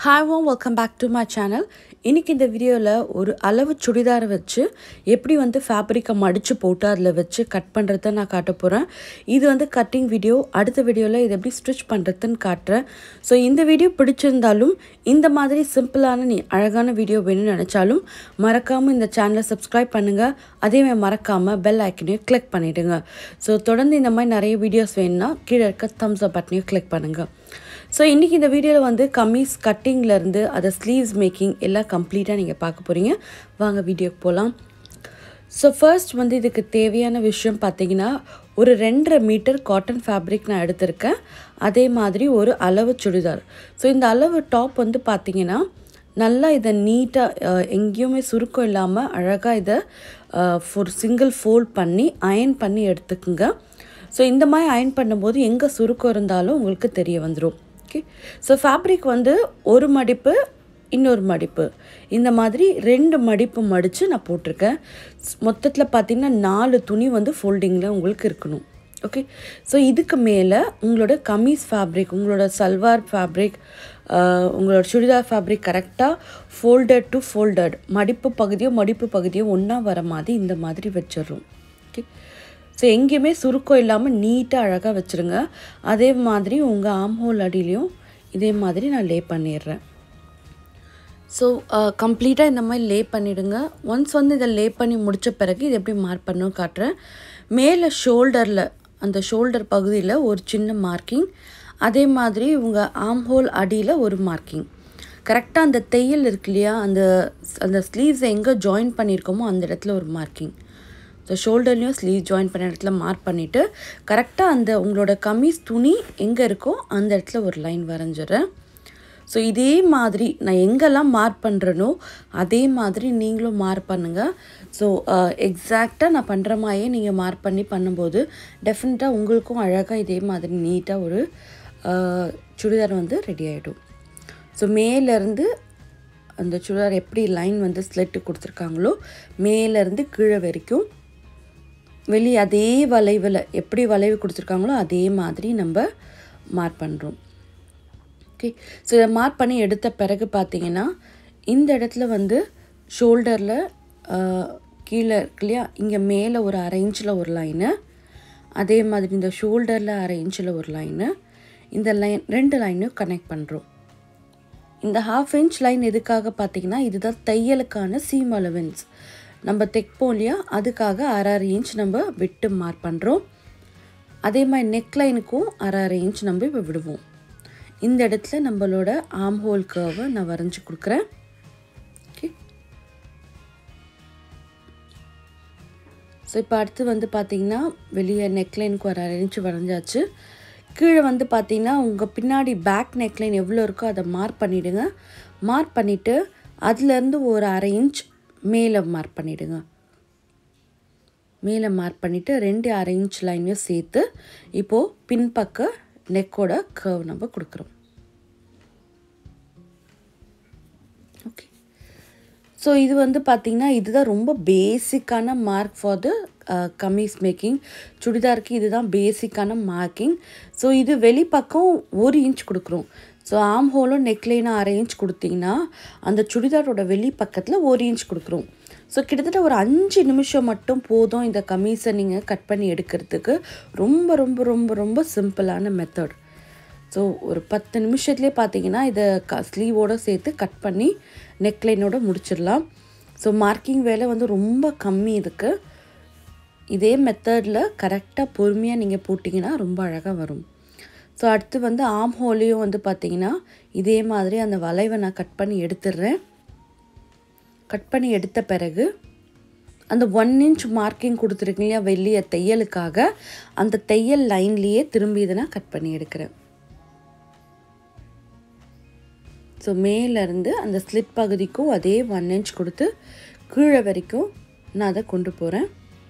hi ஓம் welcome back to my channel இன்றைக்கி இந்த வீடியோவில் ஒரு அளவு சுடிதாரை வச்சு எப்படி வந்து ஃபேப்ரிக்கை மடித்து போட்டு அதில் வச்சு கட் பண்ணுறத நான் காட்ட போகிறேன் இது வந்து கட்டிங் வீடியோ அடுத்த வீடியோவில் இது எப்படி ஸ்டிச் பண்ணுறதுன்னு காட்டுறேன் ஸோ இந்த வீடியோ பிடிச்சிருந்தாலும் இந்த மாதிரி சிம்பிளான நீ அழகான வீடியோ வேணும்னு நினச்சாலும் மறக்காமல் இந்த சேனலை சப்ஸ்கிரைப் பண்ணுங்கள் அதேமாதிரி மறக்காமல் பெல் ஐக்கனையும் கிளிக் பண்ணிவிடுங்க ஸோ தொடர்ந்து இந்த மாதிரி நிறைய வீடியோஸ் வேணும்னா கீழே இருக்க தம்ஸ் அப் பட்டனையும் கிளிக் பண்ணுங்கள் ஸோ இன்றைக்கி இந்த வீடியோவில் வந்து கம்மீஸ் கட்டிங்லேருந்து அதை ஸ்லீவ்ஸ் மேக்கிங் எல்லாம் கம்ப்ளீட்டாக நீங்கள் பார்க்க போகிறீங்க வாங்க வீடியோக்கு போகலாம் ஸோ ஃபர்ஸ்ட் வந்து இதுக்கு தேவையான விஷயம் பார்த்தீங்கன்னா ஒரு ரெண்டரை மீட்டர் காட்டன் ஃபேப்ரிக் நான் எடுத்திருக்கேன் அதே மாதிரி ஒரு அளவு சுடிதார் ஸோ இந்த அளவு டாப் வந்து பார்த்தீங்கன்னா நல்லா இதை நீட்டாக எங்கேயுமே சுருக்கம் இல்லாமல் அழகாக இதை ஒரு சிங்கிள் ஃபோல்ட் பண்ணி அயன் பண்ணி எடுத்துக்குங்க ஸோ இந்த மாதிரி அயன் பண்ணும்போது எங்கே சுருக்கம் இருந்தாலும் உங்களுக்கு தெரிய வந்துடும் ஓகே ஸோ ஃபேப்ரிக் வந்து ஒரு மடிப்பு இன்னொரு மடிப்பு இந்த மாதிரி ரெண்டு மடிப்பு மடித்து நான் போட்டிருக்கேன் மொத்தத்தில் பார்த்திங்கன்னா நாலு துணி வந்து ஃபோல்டிங்கில் உங்களுக்கு இருக்கணும் ஓகே ஸோ இதுக்கு மேலே உங்களோட கமீஸ் ஃபேப்ரிக் உங்களோட சல்வார் ஃபேப்ரிக் உங்களோட சுடிதார் ஃபேப்ரிக் கரெக்டாக ஃபோல்டட் டு ஃபோல்டட் மடிப்பு பகுதியோ மடிப்பு பகுதியோ ஒன்றா வர மாதிரி இந்த மாதிரி வச்சிடுறோம் ஓகே ஸோ எங்கேயுமே சுருக்கம் இல்லாமல் நீட்டாக அழகாக வச்சுருங்க அதே மாதிரி உங்கள் ஆம் ஹோல் அடியிலையும் இதே மாதிரி நான் லே பண்ணிடுறேன் ஸோ கம்ப்ளீட்டாக இந்த மாதிரி லே பண்ணிவிடுங்க ஒன்ஸ் வந்து இதை லே பண்ணி முடித்த பிறகு இது எப்படி மார்க் பண்ணணும் காட்டுறேன் மேலே ஷோல்டரில் அந்த ஷோல்டர் பகுதியில் ஒரு சின்ன மார்க்கிங் அதே மாதிரி உங்கள் ஆம் ஹோல் அடியில் ஒரு மார்க்கிங் கரெக்டாக அந்த தையல் இருக்கு இல்லையா அந்த அந்த ஸ்லீவ்ஸை எங்கே ஜாயின் பண்ணியிருக்கோமோ அந்த இடத்துல ஒரு மார்க்கிங் ஸோ ஷோல்டர்லேயும் ஸ்லீவ் ஜாயின் பண்ண இடத்துல மார்க் பண்ணிவிட்டு கரெக்டாக அந்த உங்களோட கமீஸ் துணி எங்கே இருக்கோ அந்த இடத்துல ஒரு லைன் வரைஞ்சிடுறேன் ஸோ இதே மாதிரி நான் எங்கெல்லாம் மார்க் பண்ணுறனோ அதே மாதிரி நீங்களும் மார்க் பண்ணுங்கள் ஸோ எக்ஸாக்டாக நான் பண்ணுற மாதிரியே நீங்கள் மார்க் பண்ணி பண்ணும்போது டெஃபினட்டாக உங்களுக்கும் அழகாக இதே மாதிரி நீட்டாக ஒரு சுடிதார் வந்து ரெடி ஆகிடும் ஸோ மேலேருந்து அந்த சுடிதார் எப்படி லைன் வந்து ஸ்லெட்டு கொடுத்துருக்காங்களோ மேலேருந்து கீழே வரைக்கும் வெளியே அதே வளைவில் எப்படி வளைவு கொடுத்துருக்காங்களோ அதே மாதிரி நம்ம மார்க் பண்ணுறோம் ஓகே ஸோ இதை மார்க் பண்ணி எடுத்த பிறகு பார்த்தீங்கன்னா இந்த இடத்துல வந்து ஷோல்டரில் கீழே இருக்கு இல்லையா இங்கே மேலே ஒரு அரை இன்ச்சில் ஒரு லைனு அதே மாதிரி இந்த ஷோல்டரில் அரை இன்ச்சில் ஒரு லைனு இந்த லைன் ரெண்டு லைனையும் கனெக்ட் பண்ணுறோம் இந்த ஹாஃப் இன்ச் லைன் எதுக்காக பார்த்தீங்கன்னா இதுதான் தையலுக்கான சீம் அலவன்ஸ் நம்ம தைப்போம் இல்லையா அதுக்காக அரை அரை இன்ச் நம்ம விட்டு மார்க் பண்ணுறோம் அதே மாதிரி நெக் லைனுக்கும் அரை அரை இன்ச் நம்ம இப்போ விடுவோம் இந்த இடத்துல நம்மளோட ஆம் ஹோல் கர்வை நான் வரைஞ்சி கொடுக்குறேன் ஓகே ஸோ இப்போ அடுத்து வந்து பார்த்திங்கன்னா வெளியே நெக்லைனுக்கு ஒரு அரை இன்ச் வரைஞ்சாச்சு கீழே வந்து பார்த்தீங்கன்னா உங்கள் பின்னாடி பேக் நெக்லைன் எவ்வளோ இருக்கோ அதை மார்க் பண்ணிவிடுங்க மார்க் பண்ணிவிட்டு அதுலேருந்து ஒரு அரை இன்ச் மேலே மார்க் பண்ணிவிடுங்க மேலே மார்க் பண்ணிவிட்டு ரெண்டு அரை இன்ச் லைனையும் சேர்த்து இப்போது பின்பக்க நெக்கோட கர்வ் நம்ம கொடுக்குறோம் ஓகே ஸோ இது வந்து பார்த்திங்கன்னா இதுதான் ரொம்ப பேசிக்கான mark for the kameez making சுடிதாருக்கு இதுதான் பேசிக்கான மார்க்கிங் ஸோ இது வெளிப்பக்கம் ஒரு இன்ச் கொடுக்குறோம் ஸோ ஆம் ஹோலும் நெக்லைனாக அரை இன்ச் கொடுத்தீங்கன்னா அந்த சுடிதாரோட வெளி பக்கத்தில் ஒரு இன்ச் கொடுக்குறோம் ஸோ கிட்டத்தட்ட ஒரு அஞ்சு நிமிஷம் மட்டும் போதும் இந்த கமீஸை நீங்கள் கட் பண்ணி எடுக்கிறதுக்கு ரொம்ப ரொம்ப ரொம்ப ரொம்ப சிம்பிளான மெத்தட் ஸோ ஒரு பத்து நிமிஷத்துலேயே பார்த்தீங்கன்னா இதை க ஸ்லீவோடு சேர்த்து கட் பண்ணி நெக்லைனோட முடிச்சிடலாம் ஸோ மார்க்கிங் வேலை வந்து ரொம்ப கம்மி இதுக்கு இதே மெத்தடில் கரெக்டாக பொறுமையாக நீங்கள் போட்டிங்கன்னா ரொம்ப அழகாக வரும் ஸோ அடுத்து வந்து ஆம் ஹோலையும் வந்து பார்த்திங்கன்னா இதே மாதிரி அந்த வளைவை நான் கட் பண்ணி எடுத்துடுறேன் கட் பண்ணி எடுத்த பிறகு அந்த ஒன் இன்ச் மார்க்கிங் கொடுத்துருக்கீங்க இல்லையா வெளிய தையலுக்காக அந்த தையல் லைன்லேயே திரும்பி இதை நான் கட் பண்ணி எடுக்கிறேன் ஸோ மேலேருந்து அந்த ஸ்லிட் பகுதிக்கும் அதே ஒன் இன்ச் கொடுத்து கீழே வரைக்கும் நான் அதை கொண்டு போகிறேன்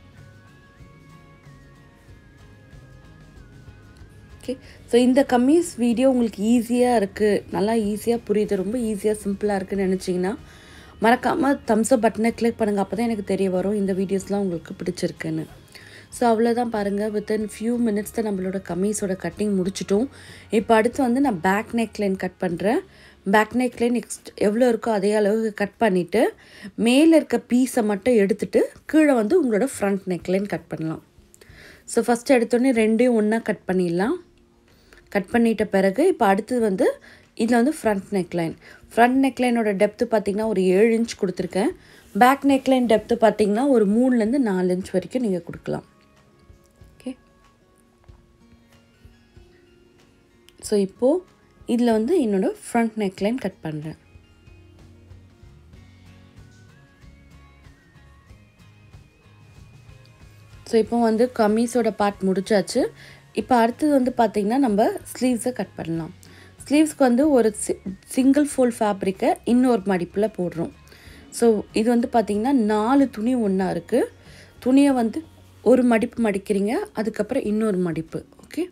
ஓகே ஸோ இந்த கம்மீஸ் வீடியோ உங்களுக்கு ஈஸியாக இருக்குது நல்லா ஈஸியாக புரியுது ரொம்ப ஈஸியாக சிம்பிளாக இருக்குதுன்னு நினச்சிங்கன்னா மறக்காமல் தம்ஸ்அப் பட்டனை கிளிக் பண்ணுங்கள் அப்போ தான் எனக்கு தெரிய வரும் இந்த வீடியோஸ்லாம் உங்களுக்கு பிடிச்சிருக்குன்னு ஸோ அவ்வளோதான் பாருங்கள் வித்தின் ஃபியூ மினிட்ஸ் தான் நம்மளோட கம்மீஸோட கட்டிங் முடிச்சிட்டோம் இப்போ அடுத்து வந்து நான் பேக் நெக் லைன் கட் பண்ணுறேன் பேக் நெக்லைன் நெக்ஸ்ட் எவ்வளோ இருக்கோ அதே அளவுக்கு கட் பண்ணிவிட்டு மேலே இருக்க பீஸை மட்டும் எடுத்துட்டு கீழே வந்து உங்களோட ஃப்ரண்ட் நெக்லைன் கட் பண்ணலாம் ஸோ ஃபஸ்ட்டு எடுத்தோடனே ரெண்டையும் ஒன்றா கட் பண்ணிடலாம் கட் பண்ணிட்ட பிறகு இப்போ அடுத்தது வந்து இதில் வந்து ஃப்ரண்ட் நெக்லைன் ஃப்ரண்ட் நெக்லைனோட டெப்த்து பார்த்திங்கன்னா ஒரு ஏழு இன்ச் கொடுத்துருக்கேன் பேக் நெக்லைன் டெப்த்து பார்த்திங்கன்னா ஒரு மூணுலேருந்து நாலு இன்ச் வரைக்கும் நீங்கள் கொடுக்கலாம் ஓகே ஸோ இப்போது இதில் வந்து என்னோடய ஃப்ரண்ட் நெக்லைன் கட் பண்ணுறேன் ஸோ இப்போ வந்து கமீஸோட பார்ட் முடிச்சாச்சு இப்போ அடுத்தது வந்து பார்த்திங்கன்னா நம்ம ஸ்லீவ்ஸை கட் பண்ணலாம் ஸ்லீவ்ஸ்க்கு வந்து ஒரு சிங்கிள் ஃபோல் ஃபேப்ரிக்கை இன்னொரு மடிப்பில் போடுறோம் ஸோ இது வந்து பார்த்திங்கன்னா நாலு துணி ஒன்றா இருக்குது துணியை வந்து ஒரு மடிப்பு மடிக்கிறீங்க அதுக்கப்புறம் இன்னொரு மடிப்பு ஓகே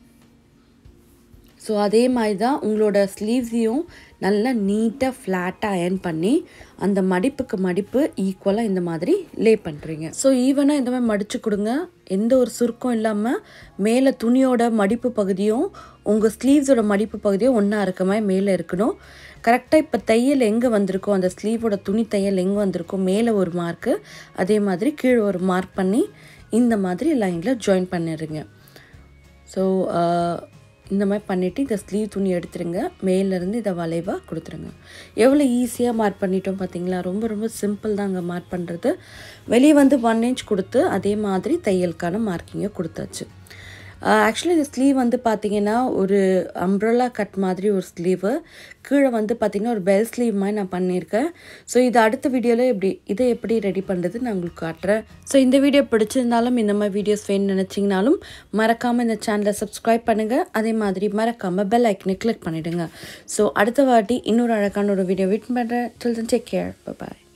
ஸோ அதே மாதிரி தான் உங்களோட ஸ்லீவ்ஸையும் நல்லா நீட்டாக ஃப்ளாட்டாக அயர்ன் பண்ணி அந்த மடிப்புக்கு மடிப்பு ஈக்குவலாக இந்த மாதிரி லே பண்ணுறீங்க ஸோ ஈவனாக இந்த மாதிரி மடித்து கொடுங்க எந்த ஒரு சுருக்கம் இல்லாமல் மேலே துணியோட மடிப்பு பகுதியும் உங்கள் ஸ்லீவ்ஸோட மடிப்பு பகுதியும் ஒன்றா இருக்க மாதிரி மேலே இருக்கணும் கரெக்டாக இப்போ தையல் எங்கே வந்திருக்கோ அந்த ஸ்லீவோட துணி தையல் எங்கே வந்திருக்கோ மேலே ஒரு மார்க்கு அதே மாதிரி கீழே ஒரு மார்க் பண்ணி இந்த மாதிரி லைனில் ஜாயின் பண்ணிடுங்க ஸோ இந்த மாதிரி பண்ணிவிட்டு இந்த ஸ்லீவ் துணி எடுத்துருங்க மேலேருந்து இதை வளைவாக கொடுத்துருங்க எவ்வளோ ஈஸியாக மார்க் பண்ணிட்டோம் பார்த்தீங்களா ரொம்ப ரொம்ப சிம்பிள் தான் அங்கே மார்க் பண்ணுறது வெளியே வந்து ஒன் இன்ச் கொடுத்து அதே மாதிரி தையலுக்கான மார்க்கிங்கை கொடுத்தாச்சு ஆக்சுவலி இந்த ஸ்லீவ் வந்து பார்த்தீங்கன்னா ஒரு அம்ப்ரல்லா கட் மாதிரி ஒரு ஸ்லீவு கீழே வந்து பார்த்திங்கன்னா ஒரு பெல் ஸ்லீவ் மாதிரி நான் பண்ணியிருக்கேன் ஸோ இது அடுத்த வீடியோவில் எப்படி இதை எப்படி ரெடி பண்ணுறது நான் உங்களுக்கு காட்டுறேன் ஸோ இந்த வீடியோ பிடிச்சிருந்தாலும் இந்த மாதிரி வீடியோஸ் வேணும்னு நினச்சிங்கனாலும் மறக்காமல் இந்த சேனலை சப்ஸ்கிரைப் பண்ணுங்கள் அதே மாதிரி மறக்காமல் பெல் ஐக்கனை கிளிக் பண்ணிவிடுங்க ஸோ அடுத்த வாட்டி இன்னொரு அழகான ஒரு வீடியோ வெயிட் பண்ணுறேன் சில்ட்ரன் டேக் கேர் பாய்